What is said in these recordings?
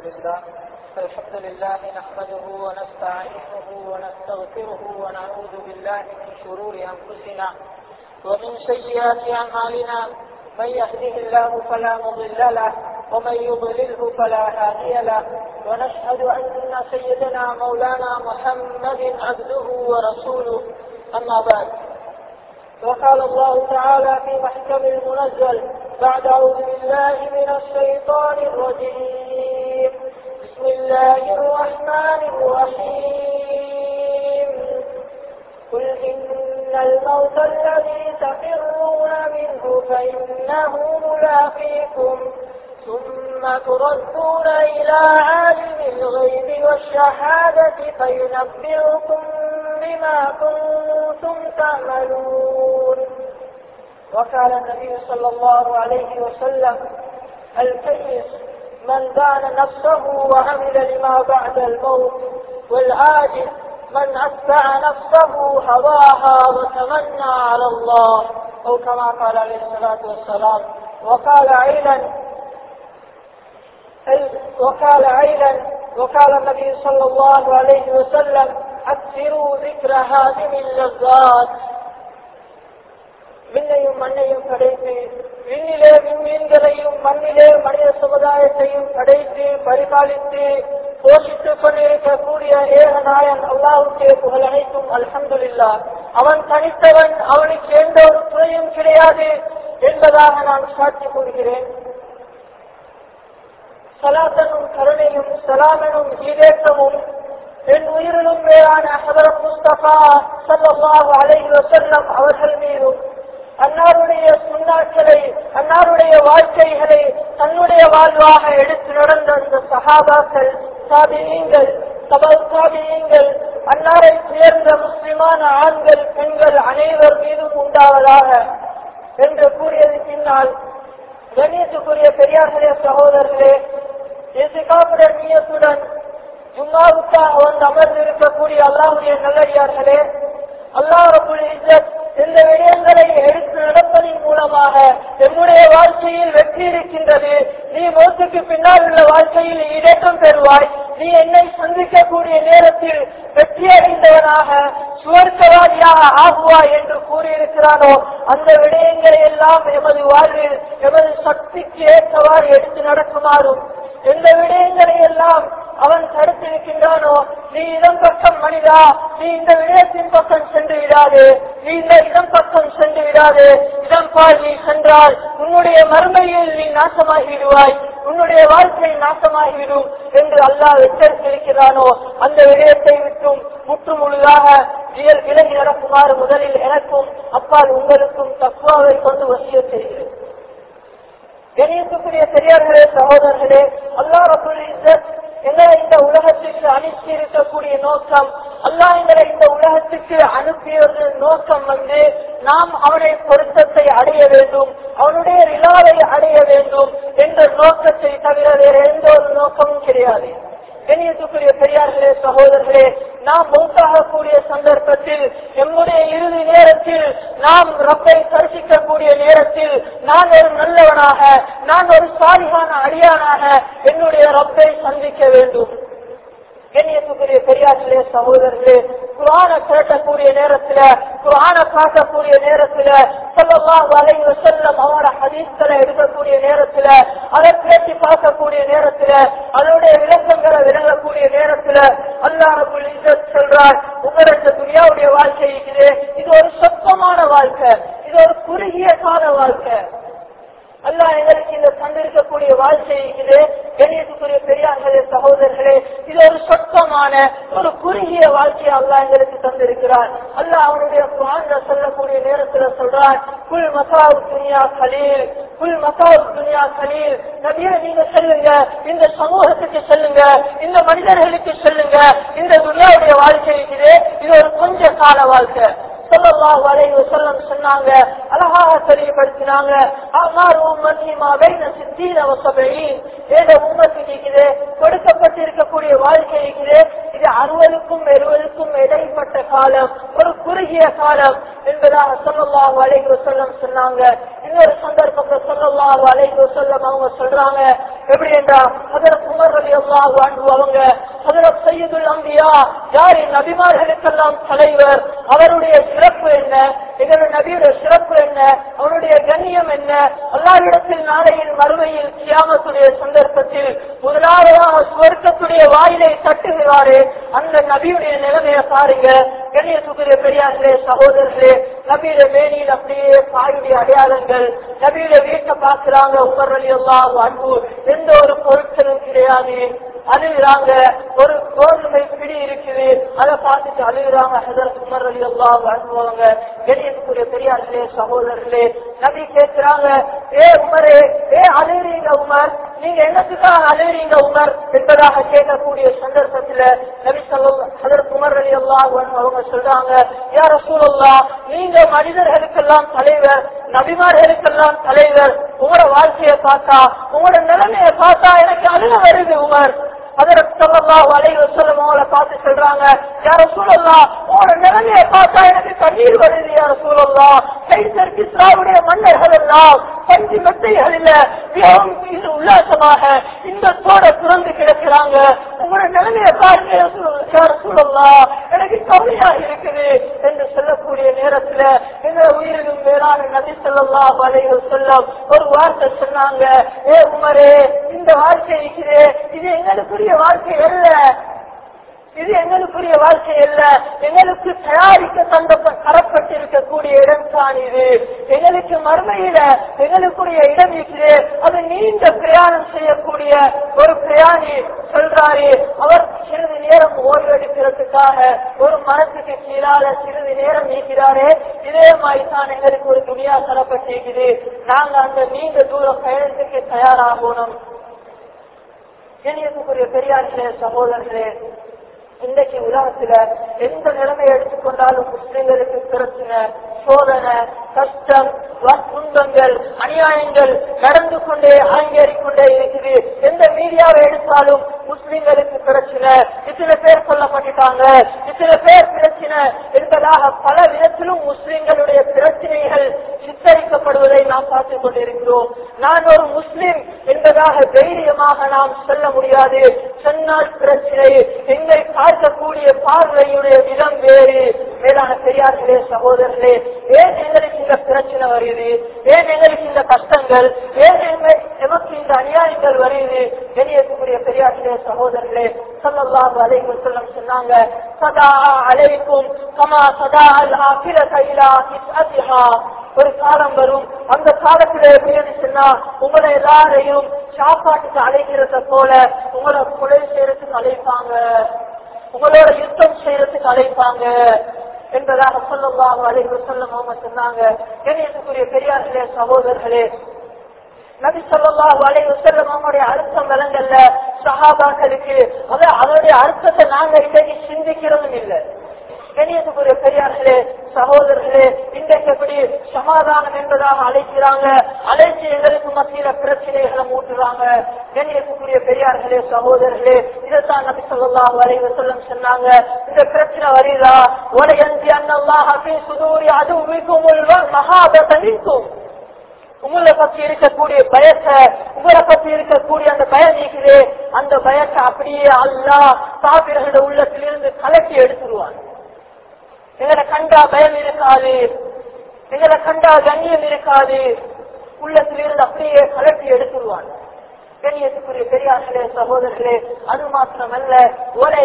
لله الحمد لله نحمده ونستعينه ونستغفره ونعوذ بالله من شرور أنفسنا ومن سيئات أعمالنا من يهده الله فلا مضل له ومن يضلله فلا هادي له ونشهد أن سيدنا مولانا محمد عبده ورسوله أما بعد وقال الله تعالى في محكم المنزل بعد أعوذ بالله من الشيطان الرجيم بسم الله الرحمن الرحيم قل إن الموت الذي تفرون منه فإنه ملاقيكم ثم تردون إلى عالم الغيب والشهادة فينبئكم بما كنتم تعملون وقال النبي صلى الله عليه وسلم الكيس من دان نفسه وعمل لما بعد الموت والعاجز من أتبع نفسه هواها وتمنى على الله أو كما قال عليه الصلاة والسلام وقال عيلا وقال عيلا وقال النبي صلى الله عليه وسلم أكثروا ذكر هذه اللذات விண்ணையும் மண்ணையும் படைத்து விண்ணிலே விண்மீன்களையும் மண்ணிலே மனித சமுதாயத்தையும் படைத்து பரிபாலித்து போஷித்துக் கொண்டிருக்கக்கூடிய ஏகநாயன் அல்லாவுக்கே புகழ் அனைத்தும் அல்ஹம்துல்லா அவன் தனித்தவன் அவனுக்கு எந்த ஒரு துறையும் கிடையாது என்பதாக நான் சாட்சி கூறுகிறேன் சலாத்தனும் கருணையும் சலாமனும் ஈரேற்றமும் என் உயிரிலும் மேலான ஹதரத் முஸ்தபா சல்லாஹு அலைஹி வசல்லம் அவர்கள் மீதும் அன்னாருடைய சுண்ணாக்களை அன்னாருடைய வாழ்க்கைகளை தன்னுடைய வாழ்வாக எடுத்து நடந்த அந்த சகாபாக்கள் சாபியங்கள் சபல் சாபியங்கள் அன்னாரை சேர்ந்த முஸ்லிமான ஆண்கள் பெண்கள் அனைவர் மீதும் உண்டாவதாக என்று கூறியது பின்னால் கணேசுக்குரிய பெரியார்களே சகோதரர்களே எசுகாப்புடன் நீயத்துடன் ஜும்மாவுக்காக வந்து அமர்ந்து இருக்கக்கூடிய அல்லாவுடைய நல்லடியார்களே அல்லாஹ் ரபுல் இஸ்ஸத் இந்த விடயங்களை எடுத்து நடப்பதன் மூலமாக என்னுடைய வாழ்க்கையில் வெற்றி இருக்கின்றது நீ மோத்துக்கு பின்னால் உள்ள வாழ்க்கையில் இடேற்றம் பெறுவாய் நீ என்னை சந்திக்கக்கூடிய நேரத்தில் வெற்றி அடைந்தவனாக சுவர்க்கவாதியாக ஆகுவாய் என்று கூறியிருக்கிறானோ அந்த விடயங்களை எல்லாம் எமது வாழ்வில் எமது சக்திக்கு ஏற்றவாறு எடுத்து நடக்குமாறும் எந்த விடயங்களை எல்லாம் அவன் தடுத்திருக்கின்றானோ நீ இதம் பக்கம் மனிதா நீ இந்த விடயத்தின் பக்கம் சென்று விடாது நீ இந்த இதம் பக்கம் சென்று விடாது இதம் பால் நீ சென்றால் உன்னுடைய மறுமையில் நீ நாசமாகிவிடுவாய் உன்னுடைய வாழ்க்கை நாசமாகிவிடும் என்று அல்லாஹ் எச்சரித்திருக்கிறானோ அந்த விடயத்தை விட்டும் முற்று முழுதாக இயல் விலகி நடக்குமாறு முதலில் எனக்கும் அப்பால் உங்களுக்கும் தக்குவாவை கொண்டு வசிய செய்கிறேன் கணியத்துக்குரிய பெரியார்களே சகோதரர்களே அல்லா ரபுல் எங்களை இந்த உலகத்துக்கு அனுப்பி இருக்கக்கூடிய நோக்கம் அல்லா எங்களை இந்த உலகத்துக்கு அனுப்பியது நோக்கம் வந்து நாம் அவனை பொருத்தத்தை அடைய வேண்டும் அவனுடைய விழாவை அடைய வேண்டும் என்ற நோக்கத்தை தவிர வேற எந்த ஒரு நோக்கமும் கிடையாது கணியத்துக்குரிய பெரியார்களே சகோதரர்களே நாம் மௌத்தாகக்கூடிய சந்தர்ப்பத்தில் எம்முடைய இறுதி நேரத்தில் நாம் ரப்பை தரிசிக்கக்கூடிய நேரத்தில் நான் ஒரு நல்லவனாக நான் ஒரு சாலிகான அடியானாக என்னுடைய ரப்பை சந்திக்க வேண்டும் கண்ணியத்துக்குரிய பெரியார்களே சகோதரர்களே குரான கேட்கக்கூடிய நேரத்துல குரான பார்க்கக்கூடிய நேரத்துல சொல்லலாம் வலைவு செல்லம் அவரோட ஹதீஸ்களை எடுக்கக்கூடிய நேரத்துல அதை பேசி பார்க்கக்கூடிய நேரத்துல அதனுடைய விளக்கங்களை விளங்கக்கூடிய நேரத்துல அல்லாஹுல் சொல்றார் உங்களுக்கு துணியாவுடைய வாழ்க்கை இருக்குது இது ஒரு சொற்பமான வாழ்க்கை இது ஒரு குறுகிய கால வாழ்க்கை அல்லா எங்களுக்கு இந்த தந்திருக்கக்கூடிய வாழ்க்கை இது கணியத்துக்குரிய பெரியார்களே சகோதரர்களே இது ஒரு சொற்பமான ஒரு குறுகிய வாழ்க்கையை அல்லா எங்களுக்கு தந்திருக்கிறார் அல்ல அவனுடைய குரான்ல சொல்லக்கூடிய நேரத்துல சொல்றார் குல் மசாவு துனியா கலீல் குல் மசாவு துனியா கலீல் நபிய நீங்க சொல்லுங்க இந்த சமூகத்துக்கு சொல்லுங்க இந்த மனிதர்களுக்கு சொல்லுங்க இந்த துனியாவுடைய வாழ்க்கை இருக்குது இது ஒரு கொஞ்ச கால வாழ்க்கை சொல்லலாம் வரைவு சொல்லம் சொன்னாங்க அழகாக தெரியப்படுத்தினாங்க அமார் உம்மத்தி மாபைன சித்தீன வசபையின் ஏதோ உம்மத்து இருக்குது கொடுக்கப்பட்டிருக்கக்கூடிய வாழ்க்கை இருக்குது இது அறுபதுக்கும் எழுபதுக்கும் இடைப்பட்ட காலம் ஒரு குறுகிய காலம் என்பதாக சொல்லலாம் வளைவு சொல்லம் சொன்னாங்க இன்னொரு சந்தர்ப்பத்தை சொல்லலாம் வளைவு சொல்லம் அவங்க சொல்றாங்க எப்படி என்றா ஹதரத் உமர் ரலி அல்லாஹு அன்ஹு அவங்க ஹதரத் சையதுல் அம்பியா யார் என் நபிமார்களுக்கெல்லாம் தலைவர் அவருடைய சிறப்பு என்ன எங்களுடைய நபியுடைய சிறப்பு என்ன அவருடைய கண்ணியம் என்ன அல்லாவிடத்தில் நாளையில் மறுமையில் கியாமத்துடைய சந்தர்ப்பத்தில் முதலாவதாக சுவர்க்கத்துடைய வாயிலை தட்டுகிறாரு அந்த நபியுடைய நிலைமையை பாருங்க கண்ணியத்துக்குரிய பெரியார்களே சகோதரர்களே நபியுடைய மேனியில் அப்படியே பாயுடைய அடையாளங்கள் நபியுடைய வீட்டை பார்க்கிறாங்க உமர் அலி அல்லாஹ் அன்பு எந்த ஒரு பொருட்களும் கிடையாது அழுகிறாங்க ஒரு கோதுமை பிடி இருக்குது அதை பார்த்துட்டு அழுகிறாங்க ஹதரத் உமர் அலி அல்லாஹ் அனுபவங்க கணியத்துக்குரிய பெரியார்களே சகோதரர்களே நபி கேட்கிறாங்க ஏ உமரே ஏ அழுகிறீங்க உமர் நீங்க என்னத்துக்காக அழுகிறீங்க உமர் என்பதாக கேட்கக்கூடிய சந்தர்ப்பத்துல நபி சொல்ல ஹதரத் உமர் அலி அல்லாஹ் அவங்க சொல்றாங்க யார சூழல்லா நீங்க மனிதர்களுக்கெல்லாம் தலைவர் நபிமார்களுக்கெல்லாம் தலைவர் உங்களோட வாழ்க்கையை பார்த்தா உங்களோட நிலைமையை பார்த்தா எனக்கு அழுக வருது உமர் அதற்கு சொல்லலாம் வலைவ சொல்லும் அவங்கள பார்த்து சொல்றாங்க யார சூழல்லாம் உங்களோட நிலைமையை பார்த்தா எனக்கு கண்ணீர் வருது யார சூழல்லாம் கைசர் கிஸ்ராவுடைய மன்னர்கள் எல்லாம் பஞ்சு மெத்தைகளில் மிகவும் இது உல்லாசமாக இந்த தோட துறந்து கிடக்கிறாங்க உங்களோட நிலைமையை பாருங்க யார சூழல்லாம் எனக்கு கவலையா இருக்குது என்று சொல்லக்கூடிய நேரத்துல எங்க உயிரினும் மேலான நபி சொல்லலாம் வலைவ சொல்லம் ஒரு வார்த்தை சொன்னாங்க ஏ உமரே இந்த வாழ்க்கை இருக்கிறே இது எங்களுக்குரிய வாழ்க்கை அல்ல இது எங்களுக்குரிய வாழ்க்கை அல்ல எங்களுக்கு தயாரிக்க தந்த தரப்பட்டிருக்கக்கூடிய இடம் தான் இது எங்களுக்கு மறுமையில எங்களுக்குரிய இடம் இருக்குது அது நீண்ட பிரயாணம் செய்யக்கூடிய ஒரு பிரயாணி சொல்றாரு அவர் சிறிது நேரம் ஓய்வெடுக்கிறதுக்காக ஒரு மரத்துக்கு கீழால சிறிது நேரம் நீக்கிறாரே இதே மாதிரி தான் எங்களுக்கு ஒரு துணியா தரப்பட்டிருக்குது நாங்க அந்த நீண்ட தூரம் பயணத்துக்கு தயாராகணும் கண்ணியத்துக்குரிய பெரியார்களே சகோதரர்களே இன்றைக்கு உலகத்துல எந்த நிலைமை எடுத்துக்கொண்டாலும் முஸ்லிம்களுக்கு பிரச்சனை சோதனை கஷ்டம் துன்பங்கள் அநியாயங்கள் நடந்து கொண்டே அரங்கேறிக் கொண்டே இருக்குது எந்த மீடியாவை எடுத்தாலும் முஸ்லிம்களுக்கு பிரச்சனை இத்தனை பேர் கொல்லப்பட்டுட்டாங்க இத்தனை பேர் பிரச்சனை என்பதாக பல விதத்திலும் முஸ்லிம்களுடைய பிரச்சனைகள் சித்தரிக்கப்படுவதை நாம் பார்த்துக் கொண்டிருக்கிறோம் நான் ஒரு முஸ்லிம் என்பதாக தைரியமாக நாம் சொல்ல முடியாது சொன்னால் பிரச்சனை எங்களை பார்க்கக்கூடிய பார்வையுடைய விதம் வேறு மேலான பெரியார்களே சகோதரர்களே ஏன் எங்களுக்கு இந்த பிரச்சனை வருது ஏன் எங்களுக்கு இந்த கஷ்டங்கள் ஏன் எங்க- எமக்கு இந்த அநியாயங்கள் வருது வெளியேற்றக்கூடிய பெரியார்களே சகோதரர்களே சொல்லலாம் அலைக்கு சொல்லம் சொன்னாங்க சதா அலைக்கும் கமா சதா அல் ஆகிர கைலா அதிகா ஒரு காலம் வரும் அந்த காலத்துல எப்படின்னு சொன்னா உங்களை எல்லாரையும் சாப்பாட்டுக்கு அழைக்கிறத போல உங்களை கொலை செய்யறதுக்கு அழைப்பாங்க உங்களோட யுத்தம் செய்யறதுக்கு அழைப்பாங்க என்பதாக சொல்லலாம் அழைப்பு சொல்லும் அவங்க சொன்னாங்க கணியத்துக்குரிய பெரியார்களே சகோதரர்களே நபி சொல்லலாம் அலைவு செல்லும் அவங்களுடைய அர்த்தம் விலங்கல்ல சஹாபாக்களுக்கு அது அதனுடைய அர்த்தத்தை நாங்க இன்றைக்கு சிந்திக்கிறதும் இல்லை கணியத்துக்குரிய பெரியார்களே சகோதரர்களே இன்றைக்கு எப்படி சமாதானம் என்பதாக அழைக்கிறாங்க அழைச்சி எங்களுக்கு மத்தியில பிரச்சனைகளை மூட்டுறாங்க கண்ணியத்துக்குரிய பெரியார்களே சகோதரர்களே இதைத்தான் நபி சொல்லலாம் வரைவு சொல்லம் சொன்னாங்க இந்த பிரச்சனை வருதா உலகஞ்சி அண்ணல்லாஹ் அப்படி சுதூரி அது உமிக்கும் மகாபதனிக்கும் உங்களை பத்தி இருக்கக்கூடிய பயத்தை உங்களை பத்தி இருக்கக்கூடிய அந்த பயம் நீக்குது அந்த பயத்தை அப்படியே அல்லா காப்பிரகள உள்ளத்திலிருந்து கலக்கி எடுத்துருவான் எங்களை கண்டா பயம் இருக்காது எங்களை கண்டா கண்ணியம் இருக்காது உள்ளத்திலிருந்து அப்படியே கலட்டி எடுத்துருவான் கண்ணியத்துக்குரிய பெரியார்களே சகோதரர்களே அது மாத்திரமல்ல ஒரே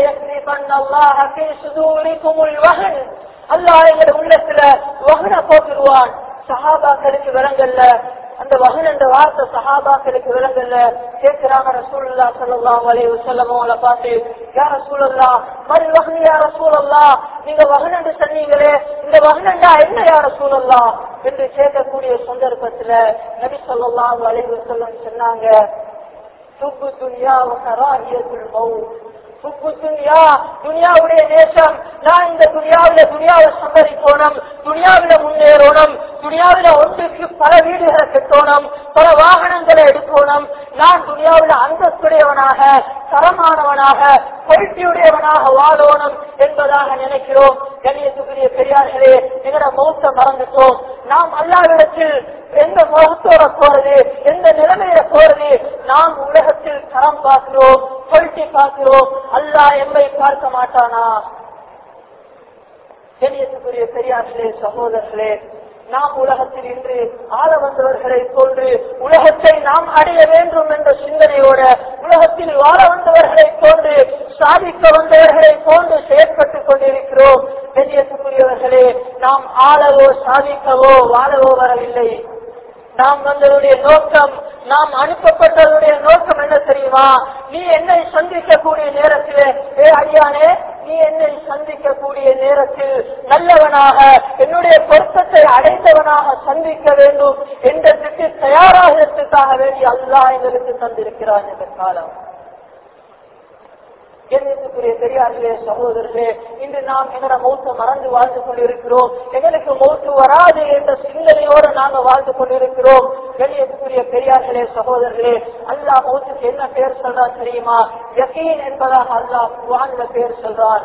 வகன் அல்லாஹ் எங்களை உள்ளத்துல வகனை போட்டுருவான் சஹாபாக்களுக்கு விலங்கல்ல அந்த வகன் என்ற வார்த்தை சஹாபாக்களுக்கு விலங்கல்ல கேட்கிறாங்க ரசூலுல்லா ஸல்லல்லாஹு அலைஹி வஸல்லம் அவங்கள பார்த்து யா ரசூலுல்லா மறு வகன் யா ரசூலுல்லா நீங்க வகன் என்று சொன்னீங்களே இந்த வகன் என்றா என்ன யா ரசூலுல்லா என்று கேட்கக்கூடிய சந்தர்ப்பத்துல நபி ஸல்லல்லாஹு அலைஹி வஸல்லம் சொன்னாங்க சுப்பு துன்யா கராஹியத்துல் மௌத் சுப்பு துன்யா துனியாவுடைய நேசம் நான் இந்த துனியாவில துனியாவை சம்பரிக்கணும் துனியாவில முன்னேறணும் துணியாவில ஒன்றுக்கு பல வீடுகளை கட்டணும் பல வாகனங்களை எடுக்கணும் நான் துணியாவில அந்தஸ்துடையவனாக தரமானவனாக பொருட்டியுடையவனாக வாழணும் என்பதாக நினைக்கிறோம் கணியத்துக்குரிய பெரியார்களே எங்கட மௌத்த மறந்துட்டோம் நாம் அல்லாவிடத்தில் எந்த முகத்தோட போறது எந்த நிலைமையில போறது நாம் உலகத்தில் தரம் பார்க்கிறோம் பொருட்டி பார்க்கிறோம் அல்லாஹ் எம்மை பார்க்க மாட்டானா கண்ணியத்துக்குரிய பெரியார்களே சகோதரர்களே நாம் உலகத்தில் இன்று ஆள வந்தவர்களை போன்று உலகத்தை நாம் அடைய வேண்டும் என்ற சிந்தனையோட உலகத்தில் வாழ வந்தவர்களை போன்று சாதிக்க வந்தவர்களை போன்று செயற்பட்டுக் கொண்டிருக்கிறோம் கண்ணியத்துக்குரியவர்களே நாம் ஆளவோ சாதிக்கவோ வாழவோ வரவில்லை நாம் வந்ததுடைய நோக்கம் நாம் அனுப்பப்பட்டதுடைய நோக்கம் என்ன தெரியுமா நீ என்னை சந்திக்கக்கூடிய நேரத்தில் ஏ ஐயானே நீ என்னை சந்திக்கக்கூடிய நேரத்தில் நல்லவனாக என்னுடைய பொருத்தத்தை அடைந்தவனாக சந்திக்க வேண்டும் என்றதுக்கு தயாராகிறதுக்காக வேண்டி அல்லாஹ் எங்களுக்கு தந்திருக்கிறான் என்ற காலம் கண்ணியத்துக்குரிய பெரியார்களே சகோதரர்களே இன்று நாம் எங்களோட மௌத்த மறந்து வாழ்ந்து கொண்டிருக்கிறோம் எங்களுக்கு மௌத்து வராது என்ற சிந்தனையோடு நாங்கள் வாழ்ந்து கொண்டிருக்கிறோம் கண்ணியத்துக்குரிய பெரியார்களே சகோதரர்களே அல்லாஹ் மௌத்துக்கு என்ன பெயர் சொல்றான் தெரியுமா யகீன் என்பதாக அல்லாஹ் குர்ஆன்ல பெயர் சொல்றான்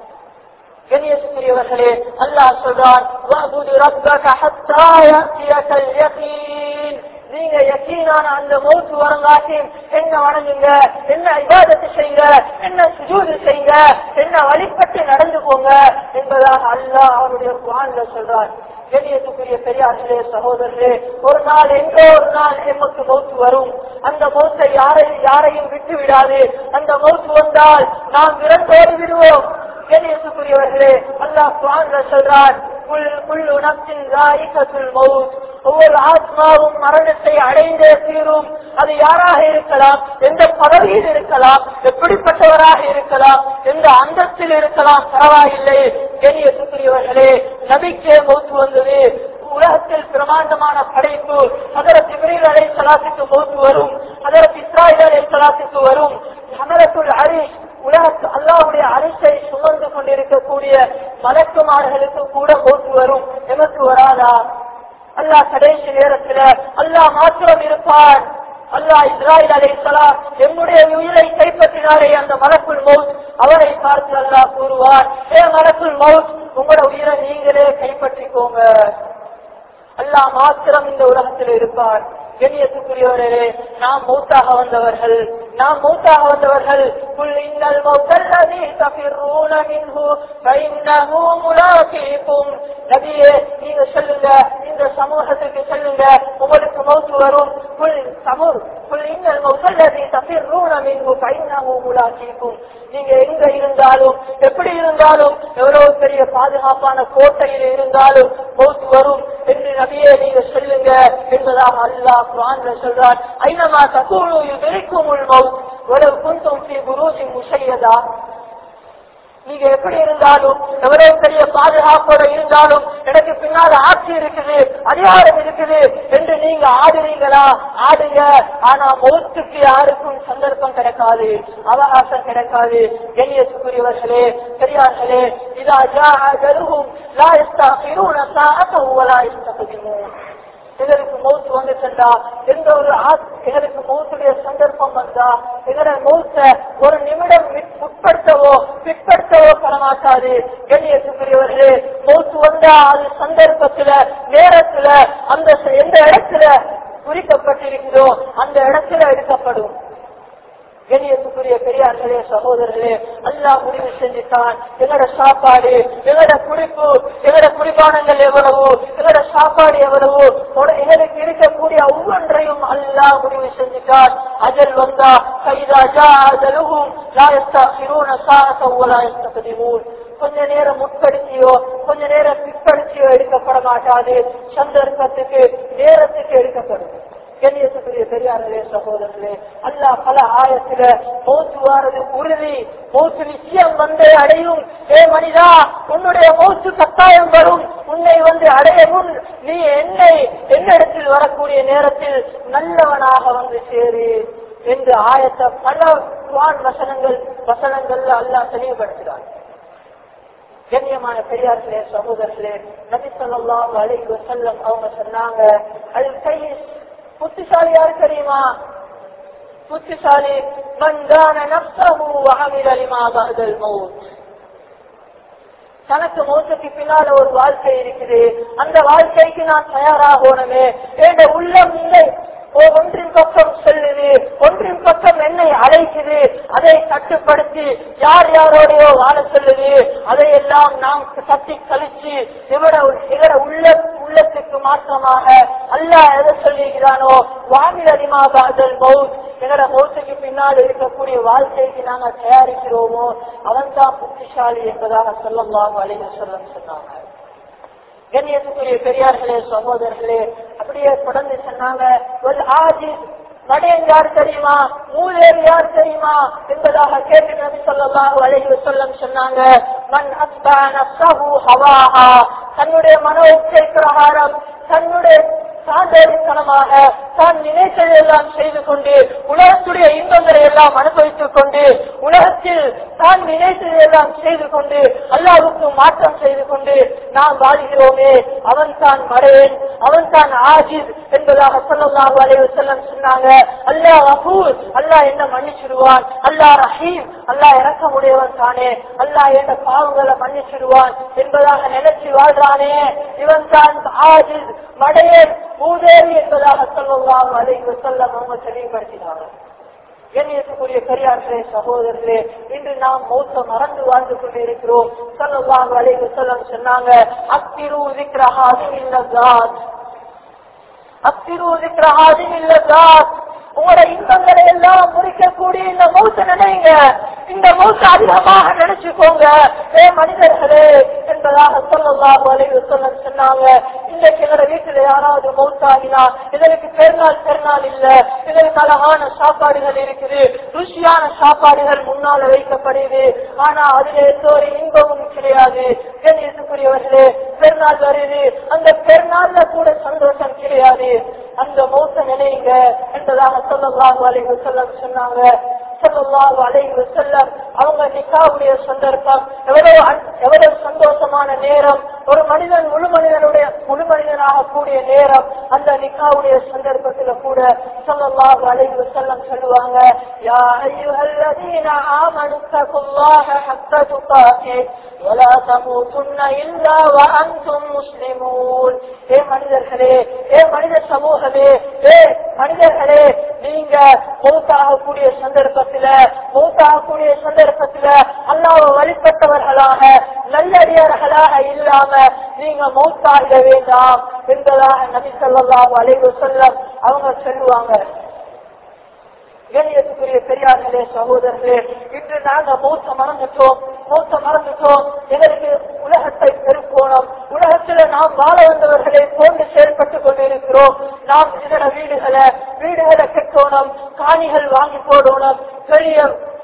கண்ணியத்துக்குரியவர்களே அல்லாஹ் சொல்றான் வஅபுது ரப்பக ஹத்தா யஅதியகல் யகீன் நீங்க யக்கீனான அந்த மௌத்து வரங்காட்டியும் என்ன வணங்குங்க என்ன இபாதத்து செய்யுங்க என்ன சுஜூது செய்யுங்க என்ன வழிபட்டு நடந்து போங்க என்பதாக அல்லாஹ் அவருடைய குரான்ல சொல்றார் கண்ணியத்துக்குரிய பெரியார்களே சகோதரர்களே ஒரு நாள் எங்கோ ஒரு நாள் எமக்கு மௌத்து வரும் அந்த மௌத்தை யாரையும் யாரையும் விட்டு விடாது அந்த மௌத்து வந்தால் நாம் விரண்டோடி விடுவோம் கண்ணியத்துக்குரியவர்களே அல்லாஹ் குரான்ல சொல்றான் குல் குல்லு நப்சின் ராயிகத்துல் மவுத் ஒவ்வொரு ஆத்மாவும் மரணத்தை அடைந்தே தீரும் அது யாராக இருக்கலாம் எந்த பதவியில் இருக்கலாம் எப்படிப்பட்டவராக இருக்கலாம் எந்த அந்தத்தில் இருக்கலாம் பரவாயில்லை கண்ணியத்துக்குரியவர்களே நபிக்கே மௌத்து வந்தது உலகத்தில் பிரமாண்டமான படைப்பு அதற்கு இப்ரீல் அலை சலாத்துக்கு மௌத்து வரும் அதற்கு இஸ்ராயல் அலை சலாத்துக்கு வரும் ஹமரத்துல் அரிஷ் உலகத்து அல்லாவுடைய அரிசை சுமந்து கொண்டிருக்கக்கூடிய மலக்குமார்களுக்கு கூட மௌத்து வரும் எமக்கு வராதா அல்லாஹ் கடைசி நேரத்துல அல்லாஹ் மாத்திரம் இருப்பான் அல்லாஹ் இஸ்ராயில் அலைசலாம் என்னுடைய உயிரை கைப்பற்றினாரே அந்த மலக்குள் மவுத் அவரை பார்த்து அல்லாஹ் கூறுவார் ஏ மலக்குள் மவுத் உங்களோட உயிரை நீங்களே கைப்பற்றிக்கோங்க அல்லாஹ் மாத்திரம் இந்த உலகத்தில் இருப்பார் கண்ணியத்துக்குரியவர்களே நாம் மூத்தாக வந்தவர்கள் நாம் மூத்தாக வந்தவர்கள் குல் இன்னல் மௌத்தல்லதி தஃபிரூன மின்ஹு ஃபஇன்னஹு முலாகீக்கும் நபியே நீங்க சொல்லுங்க இந்த சமூகத்துக்கு சொல்லுங்க உங்களுக்கு மௌத்து வரும் குல் சமூர் குல் இன்னல் மௌத்தல்லதி தஃபிரூன மின்ஹு ஃபஇன்னஹு முலாகீக்கும் நீங்க எங்க இருந்தாலும் எப்படி இருந்தாலும் எவ்வளவு பெரிய பாதுகாப்பான கோட்டையில் இருந்தாலும் மௌத்து வரும் என்று நபியே நீங்க சொல்லுங்க என்பதாக அல்லாஹ் குரான்ல சொல்றார் ஐநமா தகூலு யுதரிக்கும் உள்மௌத் உலவு குந்தும் ஃபீ புரூஜின் முஷையதா நீங்க எப்படி இருந்தாலும் எவ்வளவு பெரிய பாதுகாப்போட இருந்தாலும் எனக்கு பின்னால் ஆட்சி இருக்குது அதிகாரம் இருக்குது என்று நீங்க ஆடுறீங்களா ஆடுங்க ஆனா மௌத்துக்கு யாருக்கும் சந்தர்ப்பம் கிடைக்காது அவகாசம் கிடைக்காது கண்ணியத்துக்குரியவர்களே பெரியார்களே இதா ஜா அஜருகும் லா இஸ்தாகிரூன சாஅத்தஹு வலா இஸ்தக்திமூன் எங்களுக்கு மௌத்து வந்துட்டா எந்த ஒரு ஆத் எங்களுக்கு மௌத்துடைய சந்தர்ப்பம் வந்தா எங்களோட மௌத்த ஒரு நிமிடம் விட்- உட்படுத்தவோ பிற்படுத்தவோ படமாட்டாது கண்ணியத்துக்குரியவர்களே மௌத்து வந்தா அது சந்தர்ப்பத்துல நேரத்துல அந்த ச- எந்த இடத்துல குறிக்கப்பட்டிருக்கிறதோ அந்த இடத்துல எடுக்கப்படும் கண்ணியத்துக்குரிய பெரியார்களே சகோதரர்களே அல்லாஹ் முடிவு செஞ்சுட்டான் எங்களோட சாப்பாடு எங்களோட குடிப்பு எங்களோட குடிபானங்கள் எவ்வளவு எங்களோட சாப்பாடு எவ்வளவு ஒரு- எங்களுக்கு இருக்கக்கூடிய ஒவ்வொன்றையும் அல்லாஹ் முடிவு செஞ்சுட்டான் அஜல் வந்தா கைதா ஜா அஜலுகும் லா யஸ்தகிரூன சாஅத்தன் வலா யஸ்தக்திமூன் கொஞ்ச நேரம் முற்படுத்தியோ கொஞ்ச நேரம் பிற்படுத்தியோ எடுக்கப்பட மாட்டாது சந்தர்ப்பத்துக்கு நேரத்துக்கு எடுக்கப்படும் கண்ணியத்துக்குரிய பெரியார்களே சகோதரர்களே அல்லாஹ் பல ஆயத்துல மௌத்து வாரது உறுதி மௌத்து நிச்சயம் வந்து அடையும் ஏ மனிதா உன்னுடைய மௌத்து கட்டாயம் வரும் உன்னை வந்து அடைய முன் நீ என்னை என்னிடத்தில் வரக்கூடிய நேரத்தில் நல்லவனாக வந்து சேரு என்று ஆயத்த பல குர்ஆன் வசனங்கள் வசனங்கள்ல அல்லாஹ் தெளிவுபடுத்துகிறார் கண்ணியமான பெரியார்களே சகோதரர்களே நபி ஸல்லல்லாஹு அலைஹி வஸல்லம் அவங்க சொன்னாங்க அது கை புத்திசாலி யாரு தெரியுமா புத்திசாலி மந்தான நப்சஹு வஅமில லிமா பஅதல் மௌத் தனக்கு மோசத்துக்கு பின்னால ஒரு வாழ்க்கை இருக்குது அந்த வாழ்க்கைக்கு நான் தயாராகணுமே என்ற உள்ளம் இல்லை ஓ ஒன்றின் பக்கம் செல்லுது ஒன்றின் பக்கம் என்னை அழைக்குது அதை கட்டுப்படுத்தி யார் யாரோடையோ வாழ சொல்லுது அதையெல்லாம் நாம் தட்டி கழிச்சு இவர இவர உள்ள உள்ளத்துக்கு மாற்றமாக அல்லாஹ் எதை சொல்லுகிறானோ வாமில் அதிகமாக அதல் மவுத் எங்களோட மௌத்துக்கு பின்னால் இருக்கக்கூடிய வாழ்க்கைக்கு நாங்க தயாரிக்கிறோமோ அவன் தான் புத்திசாலி என்பதாக சொல்லலாம் அலைஹி சொல்லம் சொன்னாங்க கண்ணியத்துக்குரிய பெரியார்களே சகோதரர்களே அப்படியே தொடர்ந்து சொன்னாங்க ஒரு ஆஜிஸ் மடையன் யார் தெரியுமா மூலேர் யார் தெரியுமா என்பதாக கேட்டு நபி சொல்லலாம் அழகி சொல்லம் சொன்னாங்க மன் அஸ்பா நப்சஹு ஹவாஹா தன்னுடைய மனோ இச்சை பிரகாரம் தன்னுடைய சாந்தோரித்தனமாக தான் நினைத்ததை எல்லாம் செய்து கொண்டு உலகத்துடைய இன்பங்களை எல்லாம் அனுபவித்துக் கொண்டு உலகத்தில் தான் நினைத்ததை எல்லாம் செய்து கொண்டு அல்லாவுக்கு மாற்றம் செய்து கொண்டு நாம் வாழ்கிறோமே அவன் தான் மடையன் அவன் தான் ஆஜித் என்பதாக சொல்லலாம் அலைவு செல்லம் சொன்னாங்க அல்லா அபூர் அல்லாஹ் என்ன மன்னிச்சிடுவான் அல்லாஹ் ரஹீம் அல்லாஹ் இறக்கமுடையவன் தானே அல்லாஹ் என்ற பாவங்களை மன்னிச்சிடுவான் என்பதாக நினைச்சு வாழ்றானே இவன் தான் ஆஜித் மடையன் பூதேவி என்பதாக சொல்லலாம் அலைவு செல்லம் அவங்க தெளிவுபடுத்தினாங்க கண்ணியத்துக்குரிய பெரியார்களே சகோதரர்களே இன்று நாம் மௌத்த மறந்து வாழ்ந்து கொண்டிருக்கிறோம் சொல்லலாம் அலைவு செல்லம் சொன்னாங்க அத்திரு விக்கிரஹாதி இல்லதாத் அத்திரு விக்கிரஹாதி இல்லதாத் உங்களோட இன்பங்களை எல்லாம் முறிக்கக்கூடிய இந்த மௌத்த நினைங்க இந்த மௌத்த அதிகமாக நினைச்சுக்கோங்க ஏ மனிதர்களே என்பதாக சொல்லலாம் அலைவு சொல்ல சொன்னாங்க இன்றைக்கு எங்களோட வீட்டுல யாராவது மௌத்தாகினா இதற்கு பெருநாள் பெருநாள் இல்ல இதற்கு அழகான சாப்பாடுகள் இருக்குது ருசியான சாப்பாடுகள் முன்னால வைக்கப்படுது ஆனா அதுல எந்த ஒரு இன்பமும் கிடையாது கண்ணியத்துக்குரியவர்களே பெருநாள் வருது அந்த பெருநாள்ல கூட சந்தோஷம் கிடையாது அந்த மௌத்த நினைங்க என்பதாக சொல்லலாம் அலைவு சொல்ல சொன்னாங்க சொல்லலாம் அலைவு செல்லம் அவங்க நிக்காவுடைய சந்தர்ப்பம் எவ்வளவு அன்- எவ்வளவு சந்தோஷமான நேரம் ஒரு மனிதன் முழு மனிதனுடைய முழு மனிதனாக கூடிய நேரம் அந்த நிக்காவுடைய சந்தர்ப்பத்துல கூட சொல்லலாம் அலைவு செல்லம் சொல்லுவாங்க யா ஐயுஹல்லதீன ஆமனு தகுல்லாஹ ஹக்க துகாஹி ولا تموتن إلا وأنتم مسلمون ஏ மனிதர்களே ஏ மனித சமூகமே ஏ மனிதர்களே நீங்க மௌத்தாகக்கூடிய சந்தர்ப்பத்துல மௌத்தாகக்கூடிய சந்தர்ப்பத்துல அல்லாஹ் வழிபட்டவர்களாக நல்லடியார்களாக இல்லாம நீங்க மௌத்தாகிட வேண்டாம் என்பதாக நபி ஸல்லல்லாஹு அலைஹி வஸல்லம் அவங்க சொல்லுவாங்க கண்ணியத்துக்குரிய பெரியார்களே சகோதரர்களே இன்று நாங்க மௌத்த மறந்துட்டோம் மௌத்த மறந்துட்டோம் எங்களுக்கு உலகத்தை பெருக்கோணம் உலகத்துல நாம் வாழ வந்தவர்களை போன்று செயல்பட்டுக் கொண்டிருக்கிறோம் நாம் இதர வீடுகளை வீடுகளை கட்டோணும் காணிகள் வாங்கி போடணும் பெரிய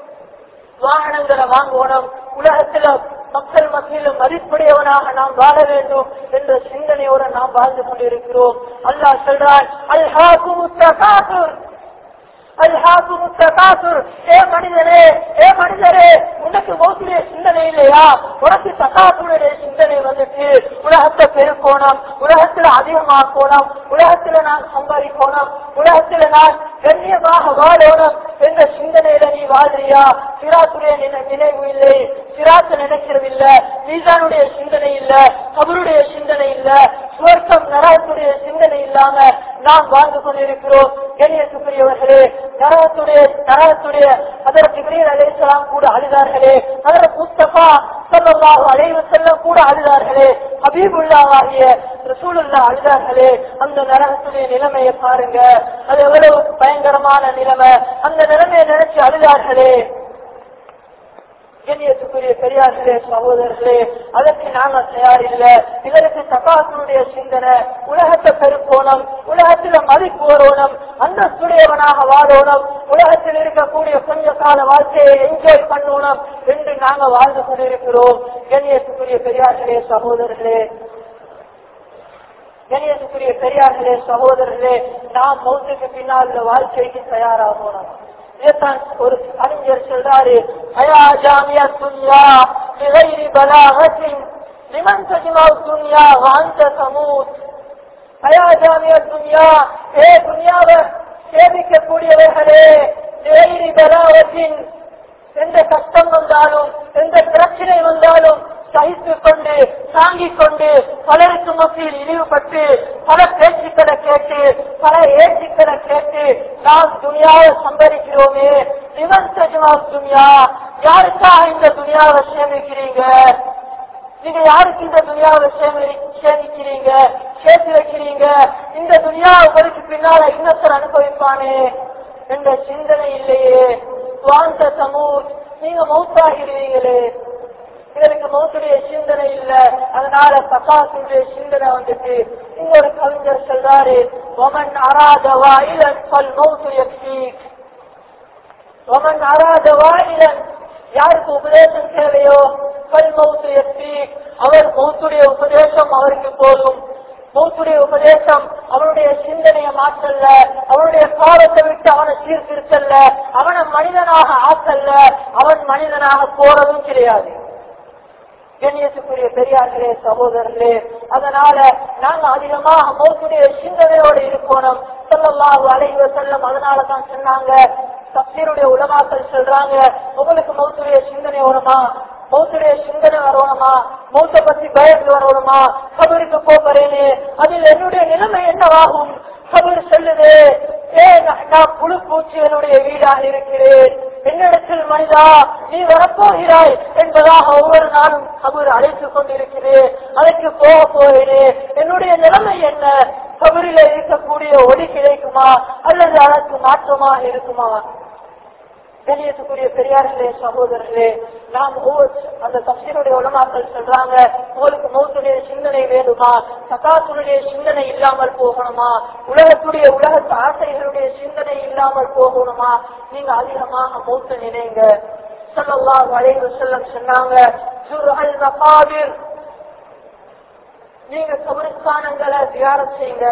வாகனங்களை வாங்கணும் உலகத்துல மக்கள் மத்தியில மதிப்புடையவனாக நாம் வாழ வேண்டும் என்ற சிந்தனையோட நாம் வாழ்ந்து கொண்டிருக்கிறோம் அல்லாஹ் சொல்றான் அல்ஹாக்கும் தகாசுர் அல்ஹாக்கும் தகாசுர் ஏ மனிதனே ஏ மனிதரே உனக்கு மோசிலே சிந்தனை இல்லையா உனக்கு தகாசுடைய சிந்தனை வந்துட்டு உலகத்தை பெருக்கோணம் உலகத்துல அதிகமாக்கோணம் உலகத்துல நான் சம்பாதிக்கோணம் உலகத்துல நான் கண்ணியமாக வாழணும் என்ற சிந்தனையில நீ வாழ்றியா சிராத்துடைய நினை- நினைவு இல்லை சிராத்த நினைக்கிறதில்ல மீசானுடைய சிந்தனை இல்ல கபருடைய சிந்தனை இல்ல சுவர்க்கம் நரகத்துடைய சிந்தனை இல்லாம நாம் வாழ்ந்து கொண்டிருக்கிறோம் கண்ணியத்துக்குரியவர்களே நரகத்துடைய நரகத்துடைய அதற்கு இப்ரீல் அலைஹிஸ்ஸலாம் கூட அழுதார்களே அதற்கு முஸ்தபா ஸல்லல்லாஹு அலைஹி வஸல்லம் கூட அழுதார்களே ஹபீபுல்லாஹிய ரசூலுல்லாஹ் அழுதார்களே அந்த நரகத்துடைய நிலைமையை பாருங்க அது எவ்வளவு பயங்கரமான நிலைமை அந்த நிலைமையை நினைச்சு அழுதார்களே கண்ணியத்துக்குரிய பெரியார்களே சகோதரர்களே அதற்கு நாங்க தயாரில்ல இதற்கு தபாசனுடைய சிந்தனை உலகத்தை பெருக்கோணம் உலகத்துல மதிப்பு வரணும் அந்தஸ்துடையவனாக வாழணும் உலகத்தில் இருக்கக்கூடிய கொஞ்ச கால வாழ்க்கையை என்ஜாய் பண்ணணும் என்று நாங்க வாழ்ந்து கொண்டிருக்கிறோம் கண்ணியத்துக்குரிய பெரியார்களே சகோதரர்களே கணியத்துக்குரிய பெரியார்களே சகோதரர்களே நாம் மௌத்துக்கு பின்னால் உள்ள வாழ்க்கைக்கு தயாராகணும் இதைத்தான் ஒரு அறிஞர் சொல்றாரு அயா ஜாமியா துன்யா بغير بلاغة லிமன் சஜிமாவு துன்யா வாந்த சமூத் அயா ஜாமிய துன்யா ஏ துன்யாவை சேமிக்கக்கூடியவர்களே வேரி பலாவத்தின் எந்த கஷ்டம் வந்தாலும் எந்த பிரச்சனை வந்தாலும் சகித்துக் கொண்டு தாங்கிக் கொண்டு பலருக்கு மத்தியில் இழிவுபட்டு பல பேச்சுக்களை கேட்டு பல ஏச்சுக்களை கேட்டு நாம் துணியாவை சம்பரிக்கிறோமே இவன் சஜமா துணியா யாருக்காக இந்த துணியாவை சேமிக்கிறீங்க நீங்க யாருக்கு இந்த துணியாவை சேமி- சேமிக்கிறீங்க சேர்த்து வைக்கிறீங்க இந்த துணியா உங்களுக்கு பின்னால இன்னொருத்தர் அனுபவிப்பானே என்ற சிந்தனை இல்லையே சுவாந்த சமூர் நீங்க மௌத்தாகிறீங்களே இதற்கு மௌத்துடைய சிந்தனை இல்ல அதனால பசாசுடைய சிந்தனை வந்துட்டு இங்க ஒரு கவிஞர் சொல்றாரு ஒமன் அராத வாயிலன் பல் மௌத்து யக்ஷீக் ஒமன் அராத வாயிலன் யாருக்கு உபதேசம் தேவையோ பல் மௌத்து எத்தி அவர் மௌத்துடைய உபதேசம் அவருக்கு போதும் மௌத்துடைய உபதேசம் அவனுடைய சிந்தனையை மாற்றல்ல அவனுடைய பாவத்தை விட்டு அவனை சீர்திருத்தல்ல அவனை மனிதனாக ஆக்கல்ல அவன் மனிதனாக போறதும் கிடையாது கண்ணியத்துக்குரிய பெரியார்களே சகோதரர்களே அதனால நாங்க அதிகமாக மௌத்துடைய சிந்தனையோடு இருக்கணும் சொல்லலாம் அலைவ செல்லம் அதனால தான் சொன்னாங்க தப்சீருடைய உலமாக்கள் சொல்றாங்க உங்களுக்கு மௌத்துடைய சிந்தனை வருமா மௌத்துடைய சிந்தனை வரணுமா மௌத்த பத்தி பயந்து வரணுமா கபருக்கு போறேனே அதில் என்னுடைய நிலைமை என்னவாகும் கபர் சொல்லுது ஏ நான் நான் புழு பூச்சிகளுடைய வீடாக இருக்கிறேன் என்னிடத்தில் மனிதா நீ வரப்போகிறாய் என்பதாக ஒவ்வொரு நாளும் கபர் அழைத்துக் கொண்டிருக்கிறேன் அதற்கு போக போகிறேன் என்னுடைய நிலைமை என்ன கபரில இருக்கக்கூடிய ஒளி கிடைக்குமா அல்லது அதற்கு மாற்றமாக இருக்குமா கண்ணியத்துக்குரிய பெரியார்களே சகோதரர்களே நாம் ஒவ்வொரு அந்த தப்சீருடைய உலமாக்கள் சொல்றாங்க உங்களுக்கு மௌத்துடைய சிந்தனை வேணுமா சகாத்துடைய சிந்தனை இல்லாமல் போகணுமா உலகத்துடைய உலகத்து ஆசைகளுடைய சிந்தனை இல்லாமல் போகணுமா நீங்க அதிகமாக மௌத்த நினைங்க சொல்லலாம் வளைவு செல்லம் சொன்னாங்க சுருஹல் மகாவீர் நீங்க கபரிஸ்தானங்களை தியானம் செய்யுங்க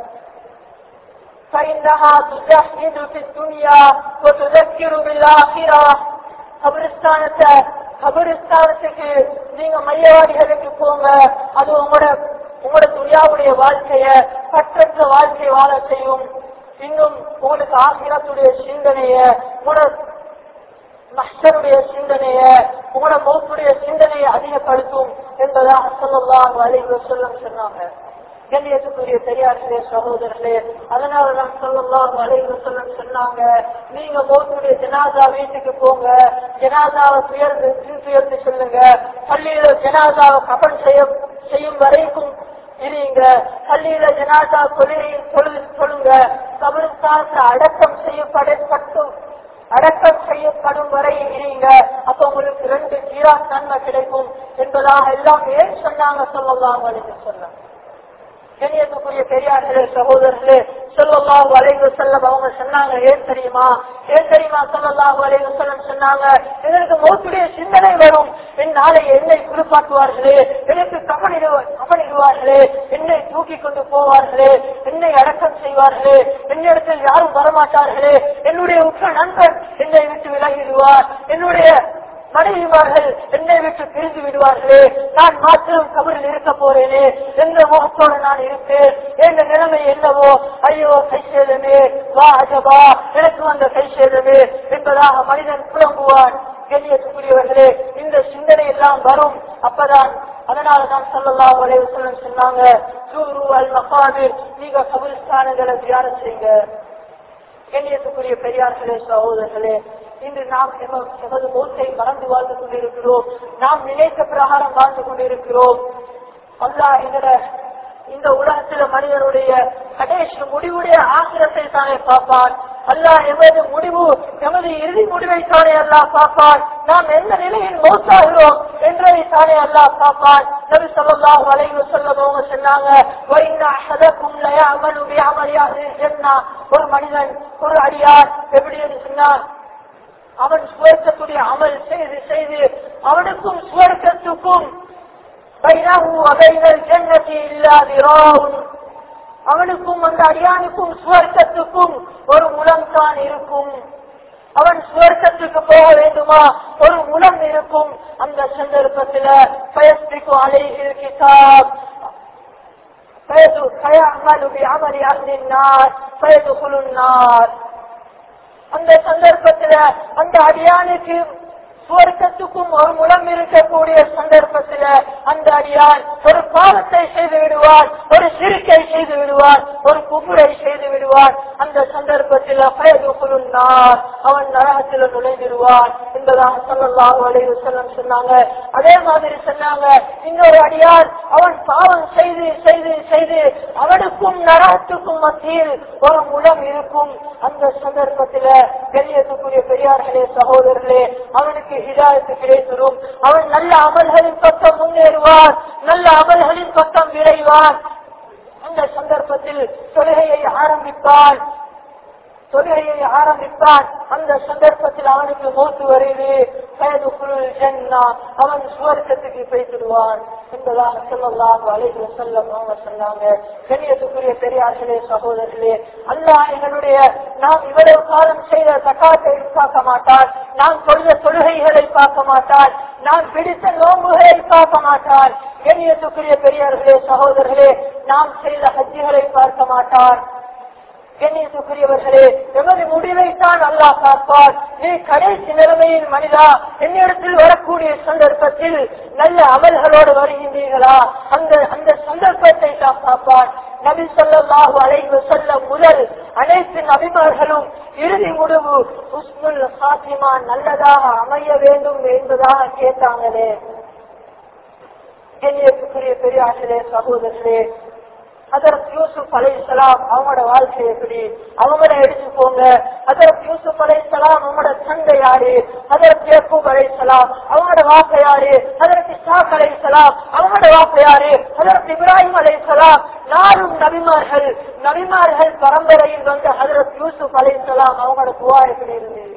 فإنها تجهد في الدنيا وتذكر بالآخرة கபரிஸ்தானத்தை கபரிஸ்தானத்துக்கு நீங்க மையவாடிகளுக்கு போங்க அது உங்களோட உங்களோட துணியாவுடைய வாழ்க்கைய பற்றற்ற வாழ்க்கை வாழ செய்யும் இன்னும் உங்களுக்கு ஆசிரத்துடைய சிந்தனைய உங்களோட மஸ்டருடைய சிந்தனைய உங்களோட மௌத்துடைய சிந்தனையை அதிகப்படுத்தும் என்பதாக சொல்லலாம் அலைவ சொல்லம் சொன்னாங்க கண்ணியத்துக்குரிய பெரியார்களே சகோதரர்களே அதனால நான் சொல்லலாம் அலைவ சொல்லம் சொன்னாங்க நீங்க மௌத்துடைய ஜனாதா வீட்டுக்கு போங்க ஜனாதாவை துயர்ந்து துயர்ந்து சொல்லுங்க பள்ளியில ஜனாதாவை கபன் செய்ய செய்யும் வரைக்கும் இருங்க பள்ளியில ஜனாதா தொழிலையும் தொழு சொல்லுங்க கபருஸ்தானத்தை அடக்கம் செய்யப்படப்பட்டும் அடக்கம் செய்யப்படும் வரை இருங்க அப்ப உங்களுக்கு ரெண்டு ஜீரா நன்மை கிடைக்கும் என்பதாக எல்லாம் ஏன் சொன்னாங்க சொல்லலாம் அழைத்து சொன்னாங்க கண்ணியத்துக்குரிய பெரியார்களே சகோதரர்களே சொல்லலாம் வளைவு செல்லம் அவங்க சொன்னாங்க ஏன் தெரியுமா ஏன் தெரியுமா சொல்லலாம் வளைவு செல்லம் சொன்னாங்க இதற்கு மோத்துடைய சிந்தனை வரும் என் நாளை என்னை குளிப்பாட்டுவார்களே எனக்கு கவனிடுவார் கவனிடுவார்களே என்னை தூக்கி கொண்டு போவார்களே என்னை அடக்கம் செய்வார்களே என்னிடத்தில் யாரும் வரமாட்டார்களே என்னுடைய உற்ற நண்பர் என்னை விட்டு விலகிடுவார் என்னுடைய மனைவிமார்கள் என்னை விட்டு பிரிந்து விடுவார்களே நான் மாத்திரம் கபரில் இருக்க போறேனே எந்த முகத்தோடு நான் இருப்பேன் என்ற நிலைமை என்னவோ ஐயோ கை சேதமே வா அஜபா எனக்கு வந்த கை சேதமே என்பதாக மனிதன் புலம்புவான் கண்ணியத்துக்குரியவர்களே இந்த சிந்தனை எல்லாம் வரும் அப்பதான் அதனால தான் சொல்லலாம் வளைவு சொல்ல சொன்னாங்க சூரு அல் மகாதிர் நீங்க கபில்ஸ்தானங்களை தியானம் செய்யுங்க கண்ணியத்துக்குரிய பெரியார்களே சகோதரர்களே இன்று நாம் எம- எமது மூச்சை மறந்து வாழ்ந்து கொண்டிருக்கிறோம் நாம் நினைத்த பிரகாரம் வாழ்ந்து கொண்டிருக்கிறோம் அல்லாஹ் எங்கட இந்த உலகத்துல மனிதனுடைய கடைசி முடிவுடைய ஆசிரத்தை தானே பார்ப்பான் அல்லாஹ் எமது முடிவு எமது இறுதி முடிவை தானே அல்லாஹ் பார்ப்பான் நாம் எந்த நிலையில் மௌத்தாகிறோம் என்றதை தானே அல்லாஹ் பார்ப்பான் நபி ஸல்லல்லாஹு அலைஹி வஸல்லம் அவங்க சொன்னாங்க "வ இன்ன அஹதக்கும் லயஅமலு பிஅமலி அஹ்லில் ஜன்னah." ஒரு மனிதன் ஒரு அடியார் எப்படி என்று சொன்னார் அவன் சுவர்க்கத்துடைய அமல் செய்து செய்து அவனுக்கும் சுவர்க்கத்துக்கும் பைனஹு வ பைனல் ஜன்னதி இல்லா திராஉன் அவனுக்கும் அந்த அடியானுக்கும் சுவர்க்கத்துக்கும் ஒரு முலம் தான் இருக்கும் அவன் சுவர்க்கத்துக்கு போக வேண்டுமா ஒரு முலம் இருக்கும் அந்த சந்தர்ப்பத்துல பயஸ்பிக்கு عليه الكتاب فيد- فيعمل بعمل أهل النار فيدخل النار அந்த சந்தர்ப்பத்துல அந்த அடியானுக்கு சுவர்க்கத்துக்கும் ஒரு முலம் இருக்கக்கூடிய சந்தர்ப்பத்துல அந்த அடியான் ஒரு பாவத்தை செய்து விடுவான் ஒரு சிறுக்கை செய்து விடுவான் ஒரு குபுரை செய்து விடுவான் அந்த சந்தர்ப்பத்தில் பயதுகுலுன்னார் அவன் நரகத்தில் நுழைந்திருவான் என்பதாக சொல்லலாம் அலைவு செல்லம் சொன்னாங்க அதே மாதிரி சொன்னாங்க இன்னொரு அடியான் அவன் பாவம் செய்து செய்து செய்து அவனுக்கும் நரகத்துக்கும் மத்தியில் ஒரு முலம் இருக்கும் அந்த சந்தர்ப்பத்தில பெரியத்துக்குரிய பெரியார்களே சகோதரர்களே அவனுக்கு ஹிதாயத்து கிடைத்திடும் அவன் நல்ல அமல்களின் பக்கம் முன்னேறுவான் நல்ல அமல்களின் பக்கம் விரைவான் அந்த சந்தர்ப்பத்தில் தொழுகையை ஆரம்பிப்பான் தொழுகையை ஆரம்பித்தான் அந்த சந்தர்ப்பத்தில் அவனுக்கு மூத்து வருது வயதுக்குள் ஜன்னா அவன் சுவர்க்கத்துக்கு பேசிடுவான் என்பதாக சொல்லலாம் அழைத்து செல்லம் அவங்க சொன்னாங்க கண்ணியத்துக்குரிய பெரியார்களே சகோதரர்களே அல்லாஹ் எங்களுடைய நாம் இவ்வளவு காலம் செய்த தக்காத்தை பார்க்க மாட்டான் நாம் சொல்ல தொழுகைகளை பார்க்க மாட்டான் நாம் பிடித்த நோம்புகளை பார்க்க மாட்டான் கண்ணியத்துக்குரிய பெரியார்களே சகோதரர்களே நாம் செய்த ஹஜ்ஜிகளை பார்க்க மாட்டான் கண்ணியத்துக்குரியவர்களே எமது முடிவைத்தான் அல்லாஹ் பார்ப்பார் நீ கடைசி நிலைமையில் மனிதா என்னிடத்தில் வரக்கூடிய சந்தர்ப்பத்தில் நல்ல அமல்களோடு வருகின்றீர்களா அந்த அந்த சந்தர்ப்பத்தை தான் பார்ப்பார் நபி சொல்லல்லாஹு அலைவு செல்ல முதல் அனைத்து நபிமார்களும் இறுதி முடிவு உஸ்முல் சாத்திமா நல்லதாக அமைய வேண்டும் என்பதாக கேட்டாங்களே கண்ணியத்துக்குரிய பெரியார்களே சகோதரர்களே அதற்கு யூசுப் அலைசலாம் அவங்களோட வாழ்க்கை எப்படி அவங்கள எடுத்துக்கோங்க அதற்கு யூசுப் அலைசலாம் அவங்களோட தந்தை யாரு அதற்கு யக்கூப் அலைசலாம் அவங்களோட வாப்பை யாரு அதற்கு ஷாக் அலைசலாம் அவங்களோட வாப்பை யாரு அதற்கு இப்ராஹிம் அலைசலாம் நானும் நபிமார்கள் நபிமார்கள் பரம்பரையில் வந்த ஹதரத் யூசுப் அலைசலாம் அவங்களோட துவா எப்படி இருந்தது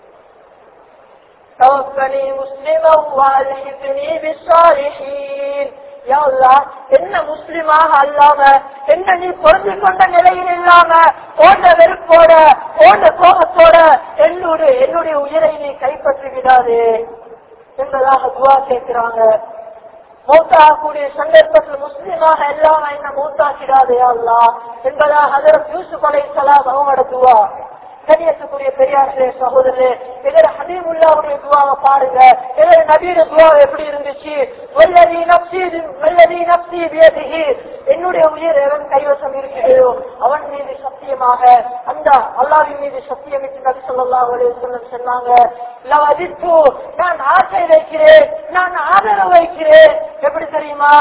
توفني مسلما والحقني بالصالحين யா அல்லாஹ், என்ன முஸ்லிமாக அல்லாம என்ன நீ பொருந்தி கொண்ட நிலையில் இல்லாம ஓண்ட வெறுப்போட ஓண்ட கோபத்தோட என்னுடைய என்னுடைய உயிரை நீ கைப்பற்றி விடாதே என்பதாக துவா கேட்கிறாங்க மூத்தாகக்கூடிய சந்தர்ப்பத்தில் முஸ்லிமாக எல்லாம் என்ன மூத்தாக்கிடாதே அல்லா என்பதாக அதற்கு யூசுப் அலைஹிஸ்ஸலாம் அவங்களோட துவா கண்ணியத்துக்குரிய பெரியார்களே சகோதரே இதர ஹபீபுல்லாவுடைய துவாவை பாருங்க இதர நபீர துவா எப்படி இருந்துச்சு வல்லதி நப்சி வல்லதி நப்சி வியதிகி என்னுடைய உயிர் எவன் கைவசம் இருக்கிறதோ அவன் மீது சத்தியமாக அந்த அல்லாவின் மீது சத்தியமிட்டு நபி ஸல்லல்லாஹு அலைஹி வஸல்லம் சொன்னாங்க லவ் அதித்து நான் ஆசை வைக்கிறேன் நான் ஆதரவு வைக்கிறேன் எப்படி தெரியுமா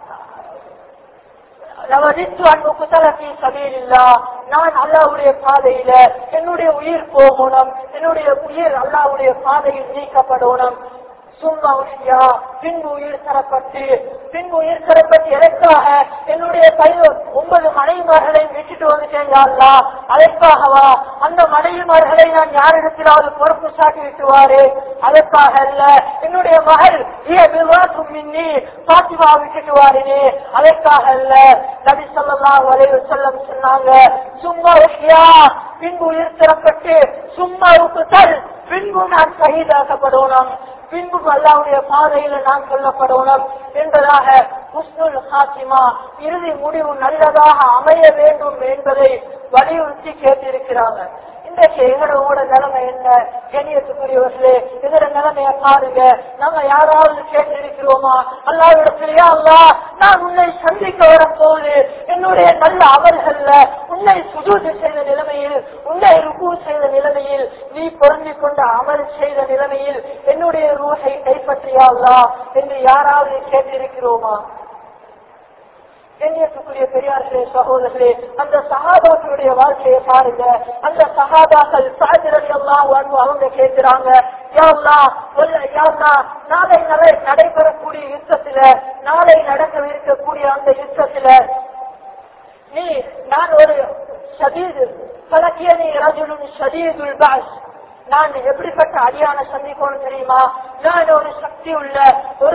லவதித்து அன்புக்குத்தல பீ சபீலில்லா நான் அல்லாவுடைய பாதையில என்னுடைய உயிர் போகணும் என்னுடைய உயிர் அல்லாவுடைய பாதையில் நீக்கப்படணும் சும்மா உஷியா பின்பு உயிர் தரப்பட்டு பின்பு உயிர் தரப்பட்டு எதற்காக என்னுடைய பையன் ஒன்பது மனைவிமார்களை விட்டுட்டு வந்துட்டேன் அல்லா அதற்காகவா அந்த மனைவிமார்களை நான் யாரிடத்திலாவது பொறுப்பு சாட்டி விட்டுவாரு அதற்காக அல்ல என்னுடைய மகள் விவாசம் மின்னி பாத்திமா விட்டுட்டு வாரினே அதற்காக அல்ல நபி சொல்லலாம் வரைவு செல்லம் சொன்னாங்க சும்மா உஷியா பின்பு உயிர் தரப்பட்டு சும்மா உப்புத்தல் பின்பு நான் சகிதாக்கப்படணும் பின்பு அல்லாவுடைய பாதையில நான் சொல்லப்படணும் என்பதாக ஹுஸ்னுல் ஹாத்திமா இறுதி முடிவு நல்லதாக அமைய வேண்டும் என்பதை வலியுறுத்தி கேட்டிருக்கிறாங்க இன்றைக்கு எங்களோட நிலைமை என்ன கண்ணியத்துக்குரியவர்களே இதர நிலைமைய பாருங்க நம்ம யாராவது கேட்டிருக்கிறோமா அல்லாவிடத்திலேயா அல்லா நான் உன்னை சந்திக்க வரப்போது என்னுடைய நல்ல அமல்கள்ல உன்னை சுஜூது செய்த நிலைமையில் உன்னை ருக்கு செய்த நிலைமையில் நீ பொருந்திக் கொண்ட அமல் செய்த நிலைமையில் என்னுடைய ரூஹை கைப்பற்றியா அல்லா என்று யாராவது கேட்டிருக்கிறோமா கண்ணியத்துக்குரிய பெரியார்களே சகோதரர்களே அந்த சகாபாக்களுடைய வாழ்க்கையை பாருங்க அந்த சகாபாக்கள் சாஜரடி எல்லாம் வாழ்வு அவங்க கேட்கிறாங்க யாருலா யாருலா நாளை நடை நடைபெறக்கூடிய யுத்தத்துல நாளை நடக்கவிருக்கக்கூடிய அந்த யுத்தத்துல நீ நான் ஒரு ஷதீது பலக்கியனி ரஜுலுன் ஷதீதுல் பாஸ் நான் எப்படிப்பட்ட அடியான சந்திக்கணும் தெரியுமா நான் ஒரு சக்தி உள்ள ஒரு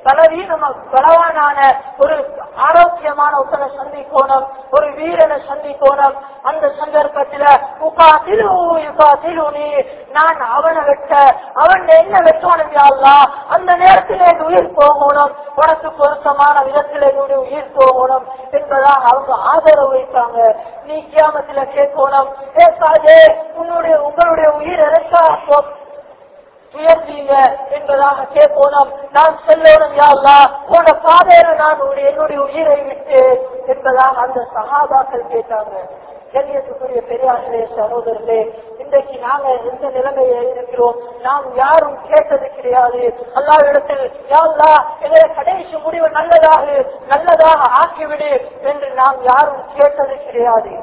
பலவீனமா பலவானான ஒரு ஆரோக்கியமான ஒருத்தனை சந்திக்கோணும் ஒரு வீரனை சந்திக்கோணும் அந்த சந்தர்ப்பத்துல உகாதிலு யுகாதிலுனி நான் அவனை வெட்ட அவன் என்ன வெட்டணும் யாழ்லா அந்த நேரத்தில் என் உயிர் போகணும் உனக்கு பொருத்தமான விதத்தில் என்னுடைய உயிர் போகணும் என்பதாக அவங்க ஆதரவு வைத்தாங்க நீ கியாமத்துல கேட்கணும் ஏ சாஜே உன்னுடைய உங்களுடைய உயிர் எதற்கா உயர்ந்தீங்க என்பதாக கேட்போம் நான் செல்லணும் யாழ்லா உன பாதையில நான் உன்னுடைய- என்னுடைய உயிரை விட்டு என்பதாக அந்த சகாபாக்கள் கேட்டாங்க கண்ணியத்துக்குரிய பெரியார்களே சகோதரர்களே இன்றைக்கு நாங்க எந்த நிலைமையில் இருக்கிறோம் நாம் யாரும் கேட்டது கிடையாது அல்லாவிடத்தில் யாழ்லா எங்களை கடைசி முடிவு நல்லதாக நல்லதாக ஆக்கிவிடு என்று நாம் யாரும் கேட்டது கிடையாது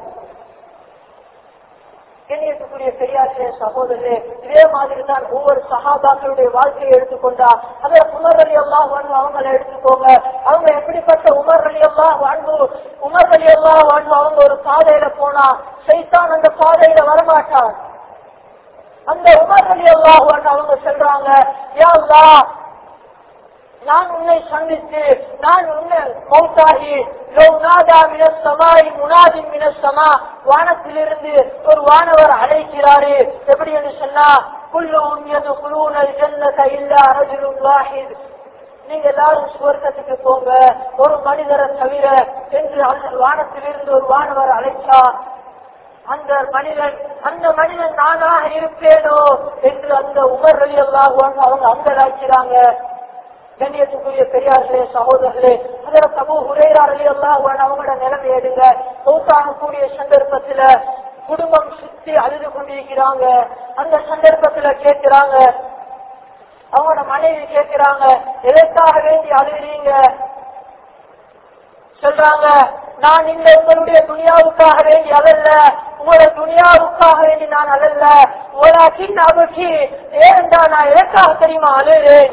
கண்ணியத்துக்குரிய பெரியார்களே சகோதரரே இதே மாதிரி தான் ஒவ்வொரு சகாபாக்களுடைய வாழ்க்கையை எடுத்துக்கொண்டா அதை உமர் அலி அல்லா வாழ்வு அவங்களை எடுத்துக்கோங்க அவங்க எப்படிப்பட்ட உமர் அலி அல்லா வாழ்வு உமர் அலி அல்லா வாழ்வு அவங்க ஒரு பாதையில போனா சைத்தான் அந்த பாதையில வரமாட்டார் அந்த உமர் அலி அல்லா வாழ்வு அவங்க சொல்றாங்க யா அல்லாஹ், நான் உன்னை சந்தித்து நான் உன்னை மௌத்தாகி லவ் நாதா மினஸ் சமாய் முனாதி மினஸ் சமா வானத்திலிருந்து ஒரு வானவர் அழைக்கிறாரு எப்படி என்று சொன்னா குல்லு உன்யது குலூனல் ஜன்னத இல்லா ரஜுலுன் வாஹித் நீங்க எல்லாரும் சுவர்க்கத்துக்கு போங்க ஒரு மனிதரை தவிர என்று அந்த வானத்திலிருந்து ஒரு வானவர் அழைச்சா அந்த மனிதன் அந்த மனிதன் நானாக இருப்பேனோ என்று அந்த உமர் ரலி அவங்க அங்கலாக்கிறாங்க கண்ணியத்துக்குரிய பெரியார்களே சகோதரர்களே அதில் சமூக உரையாடலி எல்லாம் அவங்களோட நிலைமை எடுங்க கூட்டாகக்கூடிய சந்தர்ப்பத்துல குடும்பம் சுத்தி அழுது கொண்டிருக்கிறாங்க அந்த சந்தர்ப்பத்துல கேட்கிறாங்க அவங்களோட மனைவி கேட்கிறாங்க எதற்காக வேண்டி அழுகிறீங்க சொல்றாங்க நான் இந்த உங்களுடைய துணியாவுக்காக வேண்டி அல்லல்ல உங்களோட துணியாவுக்காக வேண்டி நான் அல்லல்ல உங்களா சின்ன அபுச்சி ஏன்டா நான் எதற்காக தெரியுமா அழுகிறேன்